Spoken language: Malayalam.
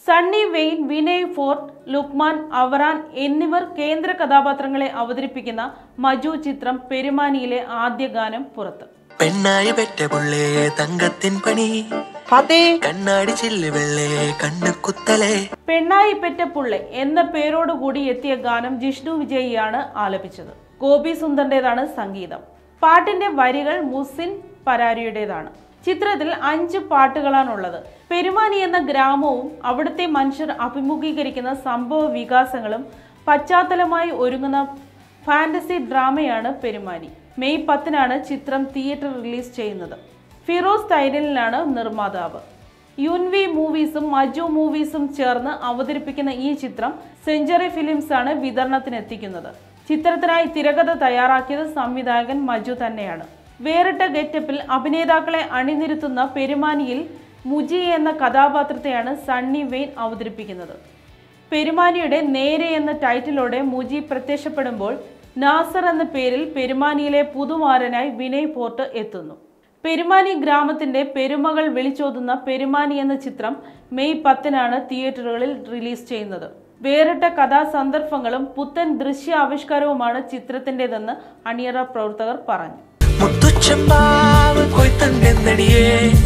സണ്ണി വെയിൻ വിനയ് ഫോർട്ട് ലുക്മാൻ അവറാൻ എന്നിവർ കേന്ദ്ര കഥാപാത്രങ്ങളെ അവതരിപ്പിക്കുന്ന മജു ചിത്രം പെരുമാനിയിലെ ആദ്യ ഗാനം പുറത്ത് പെണ്ണായി പെറ്റ പുള്ളേ തങ്കത്തിൻ പണി ഫാത്തേ കണ്ണാടി ചില്ല് വെള്ളേ കണ്ണു കുത്തലേ പെണ്ണായി പെറ്റ പുള്ളെ എന്ന പേരോടുകൂടി എത്തിയ ഗാനം ജിഷ്ണു വിജയിയാണ് ആലപിച്ചത് ഗോപി സുന്ദറിന്റേതാണ് സംഗീതം പാട്ടിന്റെ വരികൾ മുസിൻ പരാരിയുടേതാണ് ചിത്രത്തിൽ അഞ്ച് പാട്ടുകളാണുള്ളത് പെരുമാനി എന്ന ഗ്രാമവും അവിടുത്തെ മനുഷ്യർ അഭിമുഖീകരിക്കുന്ന സംഭവ വികാസങ്ങളും പശ്ചാത്തലമായി ഒരുങ്ങുന്ന ഫാന്റസി ഡ്രാമയാണ് പെരുമാനി മെയ് പത്തിനാണ് ചിത്രം തിയേറ്റർ റിലീസ് ചെയ്യുന്നത് ഫിറോസ് തൈരലിനാണ് നിർമ്മാതാവ് യുൻവി മൂവീസും മജു മൂവീസും ചേർന്ന് അവതരിപ്പിക്കുന്ന ഈ ചിത്രം സെഞ്ചുറി ഫിലിംസ് ആണ് വിതരണത്തിനെത്തിക്കുന്നത് ചിത്രത്തിനായി തിരക്കഥ തയ്യാറാക്കിയത് സംവിധായകൻ മജു തന്നെയാണ് വേറിട്ട ഗെറ്റപ്പിൽ അഭിനേതാക്കളെ അണിനിരത്തുന്ന പെരുമാനിയിൽ മുജി എന്ന കഥാപാത്രത്തെയാണ് സണ്ണി വെയിൻ അവതരിപ്പിക്കുന്നത് പെരുമാനിയുടെ നേരെ എന്ന ടൈറ്റിലോടെ മുജി പ്രത്യക്ഷപ്പെടുമ്പോൾ നാസർ എന്ന പേരിൽ പെരുമാനിയിലെ പുതുമാരനായി വിനയ് ഫോർട്ട് എത്തുന്നു പെരുമാനി ഗ്രാമത്തിന്റെ പെരുമകൾ വിളിച്ചോതുന്ന പെരുമാനി എന്ന ചിത്രം മെയ് പത്തിനാണ് തിയേറ്ററുകളിൽ റിലീസ് ചെയ്യുന്നത് വേറിട്ട കഥാസന്ദർഭങ്ങളും പുത്തൻ ദൃശ്യ ആവിഷ്കാരവുമാണ് ചിത്രത്തിൻ്റെതെന്ന് അണിയറ പ്രവർത്തകർ പറഞ്ഞു മുത്തുച്ചമ്പാവ് കൊയ്ത്തണ്ടെന്നടിയേ